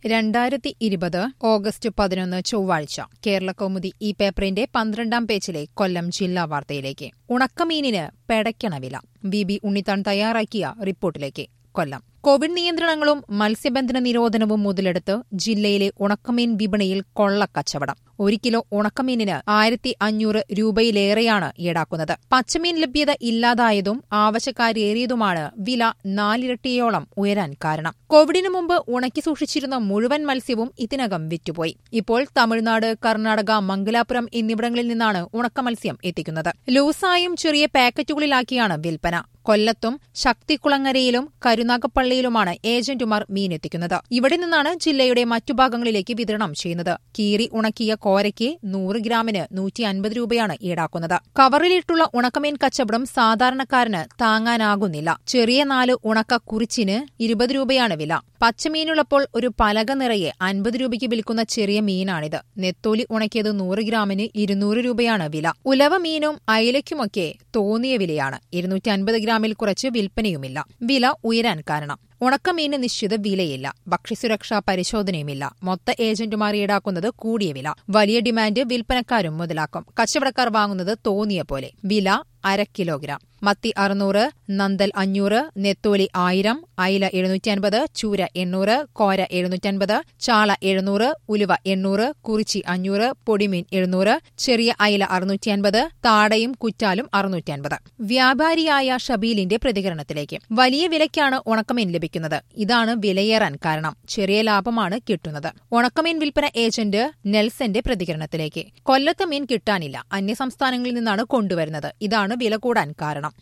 രണ്ടായിരത്തി ഇരുപത് ഓഗസ്റ്റ് പതിനൊന്ന് ചൊവ്വാഴ്ച കേരള കൗമുദി ഈ പേപ്പറിന്റെ പന്ത്രണ്ടാം പേജിലെ കൊല്ലം ജില്ലാ വാർത്തയിലേക്ക് ഉണക്കമീനിന് പെടയ്ക്കണ വില വി ബി ഉണ്ണിത്താൻ തയ്യാറാക്കിയ റിപ്പോർട്ടിലേക്ക് കൊല്ലം കോവിഡ് നിയന്ത്രണങ്ങളും മത്സ്യബന്ധന നിരോധനവും മുതലെടുത്ത് ജില്ലയിലെ ഉണക്കമീൻ വിപണിയിൽ കൊള്ളക്കച്ചവടം ഒരു കിലോ ഉണക്കമീനിന് ആയിരത്തി അഞ്ഞൂറ് രൂപയിലേറെയാണ് ഈടാക്കുന്നത് പച്ചമീൻ ലഭ്യത ഇല്ലാതായതും ആവശ്യക്കാരേറിയതുമാണ് വില നാലിരട്ടിയോളം ഉയരാൻ കാരണം കോവിഡിനു മുമ്പ് ഉണക്കി സൂക്ഷിച്ചിരുന്ന മുഴുവൻ മത്സ്യവും ഇതിനകം വിറ്റുപോയി ഇപ്പോൾ തമിഴ്നാട് കർണാടക മംഗലാപുരം എന്നിവിടങ്ങളിൽ നിന്നാണ് ഉണക്കമത്സ്യം എത്തിക്കുന്നത് ലൂസായും ചെറിയ പാക്കറ്റുകളിലാക്കിയാണ് വിൽപ്പന കൊല്ലത്തും ശക്തികുളങ്ങരയിലും കരുനാഗപ്പള്ളിയിലുമാണ് ഏജന്റുമാർ മീനെത്തിക്കുന്നത് ഇവിടെ നിന്നാണ് ജില്ലയുടെ മറ്റു ഭാഗങ്ങളിലേക്ക് വിതരണം ചെയ്യുന്നത് കീറി ഉണക്കിയ കോരയ്ക്ക് നൂറ് ഗ്രാമിന് നൂറ്റി അൻപത് രൂപയാണ് ഈടാക്കുന്നത് കവറിലിട്ടുള്ള ഉണക്കമീൻ കച്ചവടം സാധാരണക്കാരന് താങ്ങാനാകുന്നില്ല ചെറിയ നാല് ഉണക്ക കുറിച്ചിന് ഇരുപത് രൂപയാണ് വില പച്ചമീനുള്ളപ്പോൾ ഒരു പലക നിറയെ അൻപത് രൂപയ്ക്ക് വിൽക്കുന്ന ചെറിയ മീനാണിത് നെത്തോലി ഉണക്കിയത് നൂറ് ഗ്രാമിന് ഇരുന്നൂറ് രൂപയാണ് വില ഉലവ മീനും അയലയ്ക്കുമൊക്കെ തോന്നിയ വിലയാണ് ഇരുന്നൂറ്റി അൻപത് ഗ്രാമിൽ കുറച്ച് വിൽപ്പനയുമില്ല വില ഉയരാൻ കാരണം ഉണക്കമീന് നിശ്ചിത വിലയില്ല ഭക്ഷ്യസുരക്ഷാ പരിശോധനയുമില്ല മൊത്ത ഏജന്റുമാർ ഈടാക്കുന്നത് കൂടിയ വില വലിയ ഡിമാൻഡ് വിൽപ്പനക്കാരും മുതലാക്കും കച്ചവടക്കാർ വാങ്ങുന്നത് തോന്നിയ പോലെ വില അര കിലോഗ്രാം മത്തി അറുന്നൂറ് നന്തൽ അഞ്ഞൂറ് നെത്തോലി ആയിരം അയില എഴുന്നൂറ്റി അൻപത് ചൂര എണ്ണൂറ് കോര എഴുന്നൂറ്റൻപത് ചാള എഴുന്നൂറ് ഉലുവ എണ്ണൂറ് കുറിച്ചി അഞ്ഞൂറ് പൊടിമീൻ എഴുന്നൂറ് ചെറിയ അയില അറുന്നൂറ്റി അൻപത് താടയും കുറ്റാലും അറുന്നൂറ്റി അൻപത് വ്യാപാരിയായ ഷബീലിന്റെ പ്രതികരണത്തിലേക്ക് വലിയ വിലയ്ക്കാണ് ഉണക്കമീൻ ലഭിക്കുന്നത് ഇതാണ് വിലയേറാൻ കാരണം ചെറിയ ലാഭമാണ് കിട്ടുന്നത് ഉണക്കമീൻ വിൽപ്പന ഏജന്റ് നെൽസന്റെ പ്രതികരണത്തിലേക്ക് കൊല്ലത്ത് മീൻ കിട്ടാനില്ല അന്യസംസ്ഥാനങ്ങളിൽ നിന്നാണ് കൊണ്ടുവരുന്നത് ഇതാണ് വില കൂടാൻ കാരണം